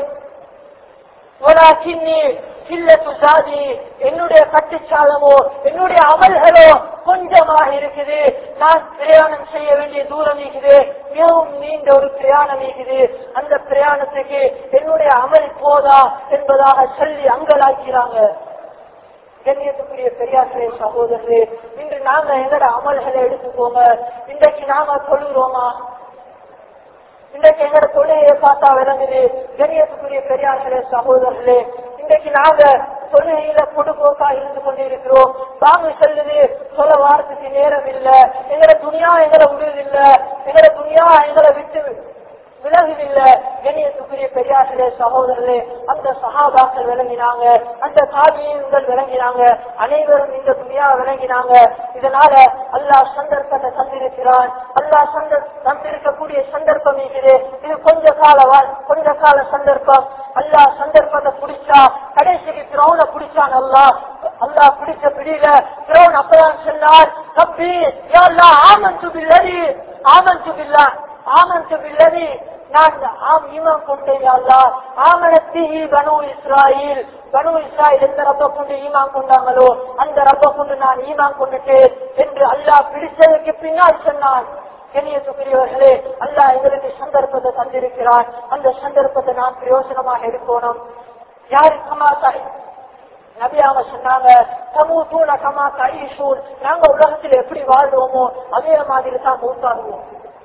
உலகின்னி சில்லத்து சாதி என்னுடைய கட்டுச்சாலமோ என்னுடைய அமல்களோ கொஞ்சமாக இருக்குது நான் பிரயாணம் செய்ய வேண்டிய தூரம் இருக்குது மிகவும் நீண்ட ஒரு பிரயாணம் இருக்குது அந்த பிரயாணத்துக்கு என்னுடைய அமல் போதா என்பதாக சொல்லி அங்கலாக்கிறாங்க கண்ணியத்துக்குரிய பெரியார்களே சகோதரர்களே இன்று நாங்க எங்கட அமல்களை எடுத்துக்கோங்க இன்றைக்கு நாம சொல்லுறோமா இன்றைக்கு எங்கட தொழிலை பார்த்தா விளங்குது கணியத்துக்குரிய பெரியார்களே சகோதரர்களே இன்றைக்கு நாங்க தொழுகையில பொடுபோக்கா இருந்து கொண்டிருக்கிறோம் தாங்க சொல்லுது சொல்ல வாரத்துக்கு நேரம் இல்ல எங்கட துணியா எங்களை விடுவதில்ல எங்கட துணியா எங்களை விட்டு விலகுதில்ல கணியத்துக்குரிய பெரியார்களே சகோதரர்களே அந்த சகாபாக்கள் விளங்கினாங்க அந்த சாதியங்கள் விளங்கினாங்க அனைவரும் இந்த துணியா விளங்கினாங்க இதனால அல்லாஹ் சந்தர்ப்பத்தை தந்திருக்கிறான் அல்லாஹ் சந்த தந்திருக்கக்கூடிய சந்தர்ப்பம் இருக்குது இது கொஞ்ச கால வா- கொஞ்ச கால சந்தர்ப்பம் அல்லாஹ் சந்தர்ப்பத்தை பிடிச்சா கடைசிக்கு திரௌன பிடிச்சான் அல்லாஹ் அல்லாஹ் பிடிச்ச பிடியில திரௌன் அப்பதான் சொன்னார் தப்பி யா அல்லாஹ் ஆமன் பில்லதி ஆமன் பில்லா ஆமன் பில்லதி நான் ஆம் ஈமான் கொண்டேன் யா அல்லாஹ் ஆமனத்திஹி பனு இஸ்ராயில் பனு இஸ்ராயில் எந்த ரப்ப கொண்டு ஈமான் கொண்டாங்களோ அந்த ரப்ப கொண்டு நான் ஈமான் கொண்டுட்டேன் என்று அல்லாஹ் பிடிச்சதுக்கு பின்னால் சொன்னான் கண்ணியத்துக்குரியவர்களே அல்லாஹ் எங்களுக்கு சந்தர்ப்பத்தை தந்திருக்கிறான் அந்த சந்தர்ப்பத்தை நாம் பிரயோஜனமாக இருக்கணும் யாரு கமா தாய் நபியாம சொன்னாங்க சமூத்தூன கமா கைஷூன் நாங்க உலகத்தில் எப்படி வாழ்வோமோ அதே மாதிரி தான் மூத்தாகுவோம்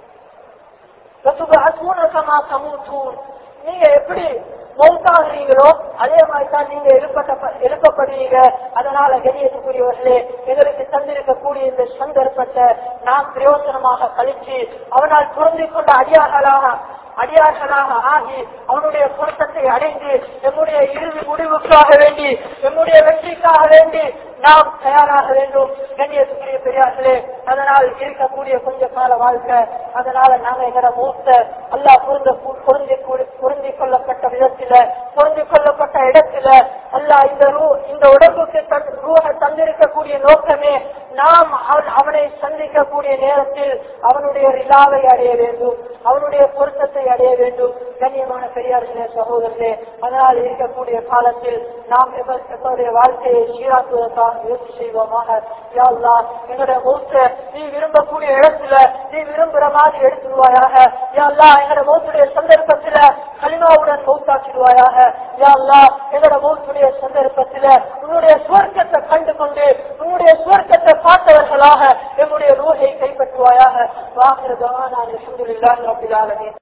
வசுபஅசூன கமா தமூத்தூன் நீங்க எப்படி மௌத்தாகிறீங்களோ அதே மாதிரி தான் நீங்க எழுப்பட்ட எழுப்பப்படுவீங்க அதனால கணியத்துக்குரியவர்களே எங்களுக்கு தந்திருக்கக்கூடிய இந்த சந்தர்ப்பத்தை நாம் பிரயோஜனமாக கழிச்சு அவனால் பொருந்திக் கொண்ட அடியார்களாக அடியார்களாக ஆகி அவனுடைய பொருத்தத்தை அடைந்து நம்முடைய இறுதி முடிவுக்காக வேண்டி நம்முடைய வெற்றிக்காக வேண்டி நாம் தயாராக வேண்டும் கண்ணியத்துக்குரிய பெரியார்களே அதனால் இருக்கக்கூடிய கொஞ்ச கால வாழ்க்கை அதனால நாங்க எங்கட மூத்த அல்லா பொருந்த பொருந்தி பொருந்திக் கொள்ளப்பட்ட விதத்தில பொருந்திக் கொள்ளப்பட்ட இடத்துல அல்லா இந்த ரூ இந்த உடம்புக்கு தன் ரூஹ தந்திருக்கக்கூடிய நோக்கமே நாம் அவன் அவனை சந்திக்கக்கூடிய நேரத்தில் அவனுடைய ரிலாவை அடைய வேண்டும் அவனுடைய பொருத்தத்தை அடைய வேண்டும் கண்ணியமான பெரியார்களே சகோதரர்களே அதனால் இருக்கக்கூடிய காலத்தில் நாம் எவ- எங்களுடைய வாழ்க்கையை சீராக்குவதற்காக முயற்சி செய்வோமாக யா அல்லாஹ், எங்களுடைய மூத்த நீ விரும்பக்கூடிய இடத்துல நீ விரும்புற மாதிரி எடுத்துருவாயாக யா அல்லாஹ், எங்களுடைய மூத்துடைய சந்தர்ப்பத்துல கலிமாவுடன் மௌத்தாக்கிடுவாயாக யா அல்லாஹ், எங்களோட மூத்துடைய சந்தர்ப்பத்துல உன்னுடைய சுவர்க்கத்தை கண்டு கொண்டு உன்னுடைய சுவர்க்கத்தை பார்த்தவர்களாக எங்களுடைய ரூஹை கைப்பற்றுவாயாக வாக்குறதாக நான் அல்ஹம்துலில்லாஹி ரப்பில் ஆலமீன்